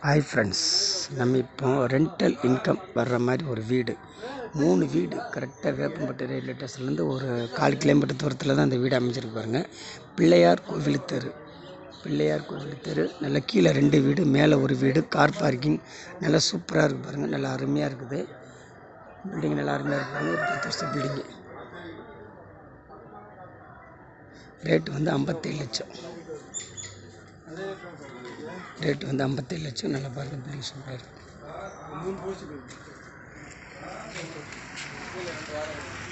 hi friends நம்ம இப்போ rental income வர்ற மாதிரி ஒரு வீடு மூணு வீடு கரெக்டாக வேப்பம்பட்டு ரயில்வே ஸ்டேஷன்லேருந்து ஒரு கால் கிலோமீட்டர் தூரத்தில் தான் அந்த வீடு அமைஞ்சிருக்கு பாருங்க பிள்ளையார் கோவில் தெரு பிள்ளையார் கோவில் தெரு நல்லா கீழே ரெண்டு வீடு மேலே ஒரு வீடு கார் பார்க்கிங் நல்லா சூப்பராக இருக்குது பாருங்கள் நல்லா அருமையாக இருக்குது பில்டிங் நல்லா அருமையாக இருக்குது பாருங்க ஒரு பத்து வருஷம் பில்டிங்கு ரேட்டு வந்து ஐம்பத்தேழு லட்சம் ரேட்டு வந்து ஐம்பத்தேழு லட்சம் நல்லா பாருங்க பில்டிங் சூப்பராக இருக்குது